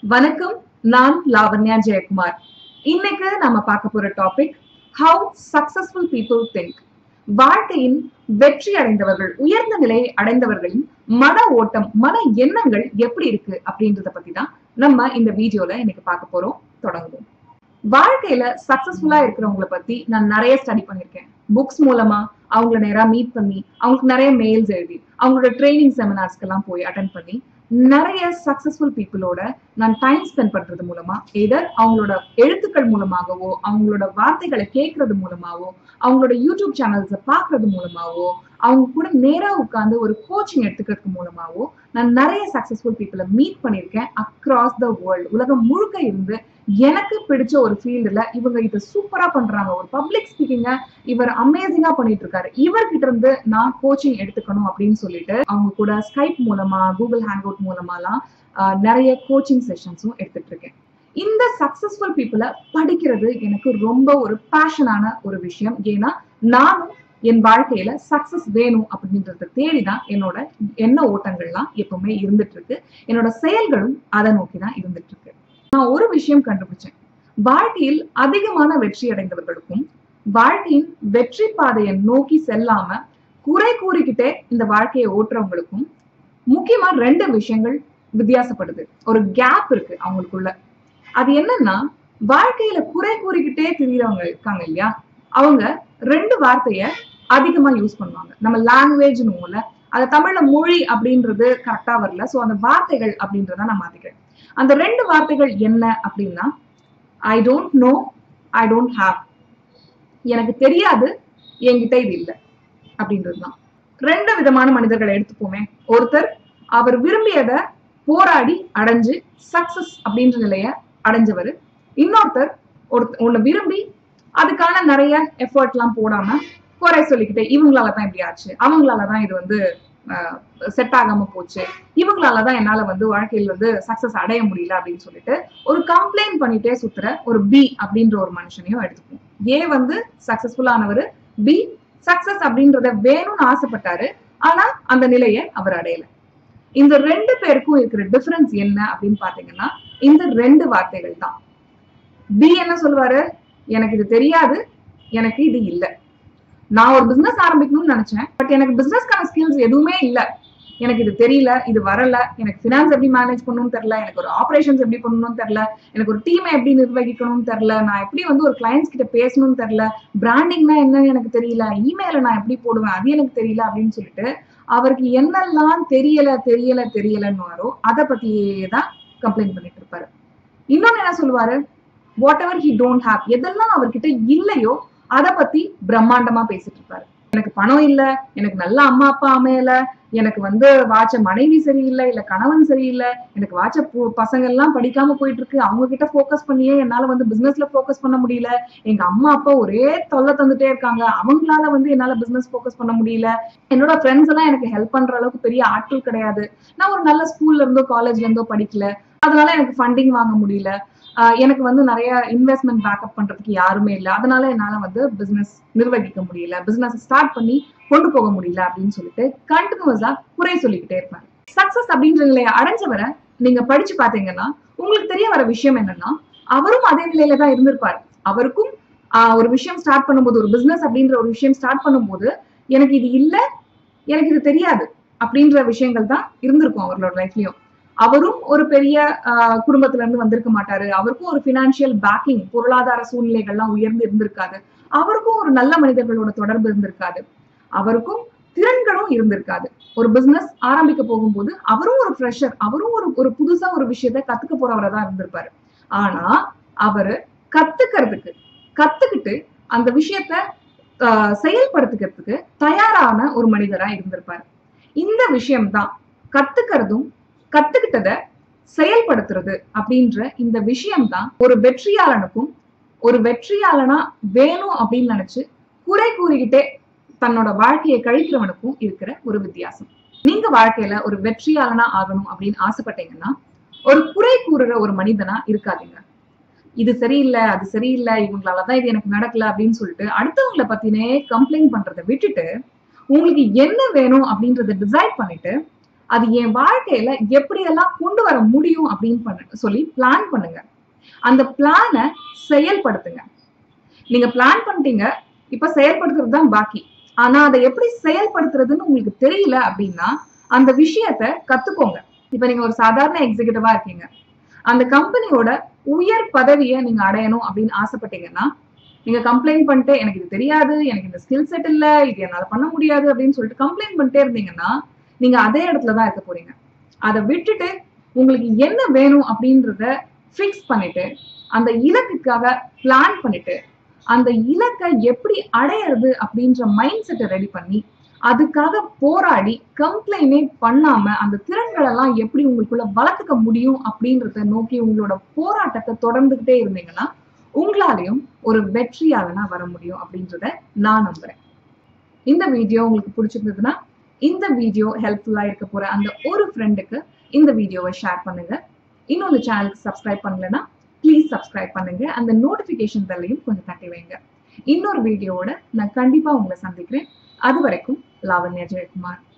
வணக்கம் நான் லாவண்யா ஜெயக்குமார் இன்னைக்கு நம்ம பார்க்க போற topic how successful people think வாழ்க்கையின் வெற்றி அடைந்தவர்கள் உயர்ந்த நிலையை அடைந்தவர்களின் மன ஓட்டம் மன எண்ணங்கள் எப்படி இருக்கு அப்படின்றத பத்தி தான் நம்ம இந்த வீடியோல இன்னைக்கு பார்க்க போறோம் தொடங்குவோம் வாழ்க்கையில சக்சஸ்ஃபுல்லா இருக்கிறவங்கள பத்தி நான் நிறைய ஸ்டடி பண்ணிருக்கேன் புக்ஸ் மூலமா அவங்கள நேரா மீட் பண்ணி அவங்களுக்கு நிறைய மெயில்ஸ் எழுதி அவங்களோட ட்ரைனிங் செமினார்ஸ்க்கு எல்லாம் போய் அட்டன் பண்ணி நிறைய சக்சஸ்ஃபுல் பீப்புளோட நான் டைம் ஸ்பெண்ட் பண்றது மூலமா எதர் அவங்களோட எழுத்துக்கள் மூலமாகவோ அவங்களோட வார்த்தைகளை கேட்கறது மூலமாவோ அவங்களோட யூடியூப் சேனல்ஸை பார்க்கறது மூலமாவோ அவங்க கூட நேரா உட்காந்து ஒரு கோச்சிங் எடுத்துக்கிறது மூலமாவோ நான் நிறைய சக்சஸ்ஃபுல் பீப்புளை மீட் பண்ணியிருக்கேன் அக்ராஸ் த வேர்ல்டு உலகம் முழுக்க இருந்து எனக்கு பிடிச்ச ஒரு ஃபீல்டுல இவங்க இதை சூப்பரா பண்றாங்க ஒரு பப்ளிக் ஸ்பீக்கிங்க இவர் அமேசிங்கா பண்ணிட்டு இருக்காரு இவர்கிட்ட இருந்து நான் கோச்சிங் எடுத்துக்கணும் அப்படின்னு சொல்லிட்டு அவங்க கூட ஸ்கைப் மூலமா கூகுள் ஹேங் அவுட் மூலமாலாம் ஆஹ், நிறைய கோச்சிங் செஷன்ஸும் எடுத்துட்டு இருக்கேன் இந்த சக்சஸ்ஃபுல் பீப்புளை படிக்கிறது எனக்கு ரொம்ப ஒரு பேஷனான ஒரு விஷயம் ஏன்னா நானும் என் வாழ்க்கையில சக்சஸ் வேணும் அப்படின்றத தேடிதான் என்னோட எண்ண ஓட்டங்கள்லாம் எப்பவுமே இருந்துட்டு இருக்கு என்னோட செயல்களும் அதை நோக்கி தான் இருந்துட்டு இருக்கு நான் ஒரு விஷயம் கண்டுபிடிச்சேன் வாழ்க்கையில் அதிகமான வெற்றி அடைந்தவர்களுக்கும் வாழ்க்கையின் வெற்றி பாதையை நோக்கி செல்லாம குறை கூறிக்கிட்டே இந்த வாழ்க்கையை ஓட்டுறவங்களுக்கும் முக்கியமா ரெண்டு விஷயங்கள் வித்தியாசப்படுது ஒரு கேப் இருக்கு அவங்களுக்குள்ள அது என்னன்னா வாழ்க்கையில குறை கூறிக்கிட்டே திரியறவங்க இருக்காங்க இல்லையா அவங்க ரெண்டு வார்த்தைய அதிகமா யூஸ் பண்ணுவாங்க நம்ம லாங்குவேஜ்னுல அது தமிழ்ல மொழி அப்படின்றது கரெக்டா வரல சோ அந்த வார்த்தைகள் அப்படின்றத நான் மாத்திக்கிறேன் அந்த ரெண்டு வார்த்தைகள் என்ன அப்படின்னா I don't know I don't have எனக்கு தெரியாது என்கிட்ட இது இல்லை அப்படின்றதுதான் ரெண்டு விதமான மனிதர்களை எடுத்துப்போமே ஒருத்தர் அவர் விரும்பியதை போராடி அடைஞ்சு சக்சஸ் அப்படின்ற நிலைய அடைஞ்சவர் இன்னொருத்தர் ஒரு ஒண்ணு விரும்பி அதுக்கான நிறைய எஃபர்ட் எல்லாம் போடாம குறை சொல்லிக்கிட்டே இவங்களால தான் இப்படி ஆச்சு அவங்களால தான் இது வந்து செட் ஆகாம போச்சு இவங்களால தான் என்னால வந்து வாழ்க்கையில் வந்து சக்சஸ் அடைய முடியல அப்படின்னு சொல்லிட்டு ஒரு கம்ப்ளைண்ட் பண்ணிட்டே சுத்துற ஒரு பி அப்படின்ற ஒரு மனுஷனையும் எடுத்துப்போம் ஏ வந்து சக்சஸ்ஃபுல் ஆனவர் பி சக்சஸ் அப்படின்றத வேணும்னு ஆசைப்பட்டாரு ஆனா அந்த நிலையை அவர் அடையல இந்த ரெண்டு பேருக்கும் இருக்கிற டிஃபரன்ஸ் என்ன அப்படின்னு பாத்தீங்கன்னா இந்த ரெண்டு வார்த்தைகள் தான் பி என்ன சொல்லுவாரு எனக்கு இது தெரியாது எனக்கு இது இல்ல நான் ஒரு பிசினஸ் ஆரம்பிக்கணும்னு நினைச்சேன் பட் எனக்கு பிசினஸ்க்கான ஸ்கில்ஸ் எதுவுமே இல்ல எனக்கு இது தெரியல இது வரல எனக்கு ஃபினான்ஸ் எப்படி மேனேஜ் பண்ணணும்னு தெரியல எனக்கு ஒரு ஆபரேஷன்ஸ் எப்படி பண்ணணும்னு தெரியல எனக்கு ஒரு டீமை எப்படி நிர்வகிக்கணும்னு தெரியல நான் எப்படி வந்து ஒரு கிளைண்ட்ஸ் கிட்ட பேசணும்னு தெரியல பிராண்டிங்னா என்னன்னு எனக்கு தெரியல இமெயில நான் எப்படி போடுவேன் அது எனக்கு தெரியல அப்படின்னு சொல்லிட்டு அவருக்கு என்னெல்லாம் தெரியல தெரியல தெரியலன்னு வரோ அதை பத்தியே தான் கம்ப்ளைண்ட் பண்ணிட்டு இருப்பாரு இன்னொன்னு என்ன சொல்லுவாரு whatever he don't have எதெல்லாம் அவர்கிட்ட இல்லையோ அதை பத்தி பிரம்மாண்டமா பேசிட்டு இருப்பாரு எனக்கு பணம் இல்ல எனக்கு நல்ல அம்மா அப்பா அமையல எனக்கு வந்து வாச்ச மனைவி சரியில்லை இல்ல கணவன் சரியில்லை எனக்கு வாச்ச பு- பசங்க எல்லாம் படிக்காம போயிட்டு இருக்கு அவங்க கிட்ட ஃபோக்கஸ் பண்ணியே என்னால வந்து பிசினஸ்ல ஃபோக்கஸ் பண்ண முடியல எங்க அம்மா அப்பா ஒரே தொல்லை தந்துட்டே இருக்காங்க அவங்களால வந்து என்னால பிசினஸ் ஃபோக்கஸ் பண்ண முடியல என்னோட ஃப்ரெண்ட்ஸ் எல்லாம் எனக்கு ஹெல்ப் பண்ற அளவுக்கு பெரிய ஆட்கள் கிடையாது நான் ஒரு நல்ல ஸ்கூல்ல இருந்தோ காலேஜ்ல இருந்தோ படிக்கல அதனால எனக்கு ஃபண்டிங் வாங்க முடியல ஆஹ் எனக்கு வந்து நிறைய இன்வெஸ்ட்மெண்ட் பேக்கப் பண்றதுக்கு யாருமே இல்லை அதனால என்னால வந்து பிசினஸ் நிர்வகிக்க முடியல பிசினஸ் ஸ்டார்ட் பண்ணி கொண்டு போக முடியல அப்படின்னு சொல்லிட்டு கண்டினியூஸா குறை சொல்லிக்கிட்டே இருப்பாரு சக்சஸ் அப்படின்ற நிலையை அடைஞ்சவரை நீங்க படிச்சு பாத்தீங்கன்னா உங்களுக்கு தெரிய வர விஷயம் என்னன்னா அவரும் அதே நிலையில தான் இருந்திருப்பாரு அவருக்கும் ஆஹ் ஒரு விஷயம் ஸ்டார்ட் பண்ணும்போது ஒரு பிசினஸ் அப்படின்ற ஒரு விஷயம் ஸ்டார்ட் பண்ணும்போது எனக்கு இது இல்ல எனக்கு இது தெரியாது அப்படின்ற விஷயங்கள் தான் இருந்திருக்கும் அவர்களோட லைஃப்லயும் அவரும் ஒரு பெரிய ஆஹ் குடும்பத்துல இருந்து வந்திருக்க மாட்டாரு அவருக்கும் ஒரு பினான்சியல் பேக்கிங் பொருளாதார சூழ்நிலைகள்லாம் உயர்ந்து இருந்திருக்காது அவருக்கும் ஒரு நல்ல மனிதர்களோட தொடர்பு இருந்திருக்காது அவருக்கும் திறன்களும் இருந்திருக்காது ஒரு பிசினஸ் ஆரம்பிக்க போகும்போது அவரும் ஒரு ஃப்ரெஷர் அவரும் ஒரு ஒரு புதுசா ஒரு விஷயத்த கத்துக்க போறவரா தான் இருந்திருப்பாரு ஆனா அவரு கத்துக்கிறதுக்கு கத்துக்கிட்டு அந்த விஷயத்த ஆஹ் செயல்படுத்திக்கிறதுக்கு தயாரான ஒரு மனிதரா இருந்திருப்பாரு இந்த விஷயம்தான் கத்துக்கிறதும் கத்துக்கிட்டத செயல்படுத்துறது அப்படின்ற இந்த விஷயம்தான் ஒரு வெற்றியாளனுக்கும் ஒரு வெற்றியாளனா வேணும் அப்படின்னு நினைச்சு குறை கூறிக்கிட்டே தன்னோட வாழ்க்கையை கழிக்கிறவனுக்கும் இருக்கிற ஒரு வித்தியாசம் நீங்க வாழ்க்கையில ஒரு வெற்றியாளனா ஆகணும் அப்படின்னு ஆசைப்பட்டீங்கன்னா ஒரு குறை கூறுற ஒரு மனிதனா இருக்காதீங்க இது சரியில்லை அது சரியில்லை இவங்களாலதான் இது எனக்கு நடக்கல அப்படின்னு சொல்லிட்டு அடுத்தவங்களை பத்தினே கம்ப்ளைண்ட் பண்றதை விட்டுட்டு உங்களுக்கு என்ன வேணும் அப்படின்றத டிசைட் பண்ணிட்டு அது என் வாழ்க்கையில எப்படியெல்லாம் கொண்டு வர முடியும் அப்படின்னு பண்ண சொல்லி பிளான் பண்ணுங்க அந்த பிளானை செயல்படுத்துங்க நீங்க பிளான் பண்ணிட்டீங்க இப்ப செயல்படுத்துறது தான் பாக்கி ஆனா அதை எப்படி செயல்படுத்துறதுன்னு உங்களுக்கு தெரியல அப்படின்னா அந்த விஷயத்த கத்துக்கோங்க இப்ப நீங்க ஒரு சாதாரண எக்ஸிகியூட்டிவா இருக்கீங்க அந்த கம்பெனியோட உயர் பதவியை நீங்க அடையணும் அப்படின்னு ஆசைப்பட்டீங்கன்னா நீங்க கம்ப்ளைண்ட் பண்ணிட்டு எனக்கு இது தெரியாது எனக்கு இந்த ஸ்கில் செட் இல்ல இது என்னால பண்ண முடியாது அப்படின்னு சொல்லிட்டு கம்ப்ளைண்ட் பண்ணிட்டே இருந்தீங்கன்னா நீங்க அதே இடத்துல தான் இருக்க போறீங்க அதை விட்டுட்டு உங்களுக்கு என்ன வேணும் அப்படின்றத ஃபிக்ஸ் பண்ணிட்டு அந்த இலக்குக்காக பிளான் பண்ணிட்டு அந்த இலக்கை எப்படி அடையிறது அப்படின்ற மைண்ட் செட்டை ரெடி பண்ணி அதுக்காக போராடி கம்ப்ளைண்டே பண்ணாம அந்த திறன்கள் எல்லாம் எப்படி உங்களுக்குள்ள வளர்த்துக்க முடியும் அப்படின்றத நோக்கி உங்களோட போராட்டத்தை தொடர்ந்துகிட்டே இருந்தீங்கன்னா உங்களாலையும் ஒரு வெற்றியாளனா வர முடியும் அப்படின்றத நான் நம்புறேன் இந்த வீடியோ உங்களுக்கு பிடிச்சிருந்ததுன்னா இந்த வீடியோ ஹெல்ப்ஃபுல்லா இருக்க போற அந்த ஒரு ஃப்ரெண்டுக்கு இந்த வீடியோவை ஷேர் பண்ணுங்க இன்னும் இந்த சேனலுக்கு சப்ஸ்கிரைப் பண்ணலன்னா ப்ளீஸ் சப்ஸ்கிரைப் பண்ணுங்க அந்த நோட்டிபிகேஷன் பெல்லையும் கொஞ்சம் தட்டி வைங்க இன்னொரு வீடியோவோட நான் கண்டிப்பா உங்களை சந்திக்கிறேன் அது வரைக்கும் லாவண்யா ஜெயக்குமார்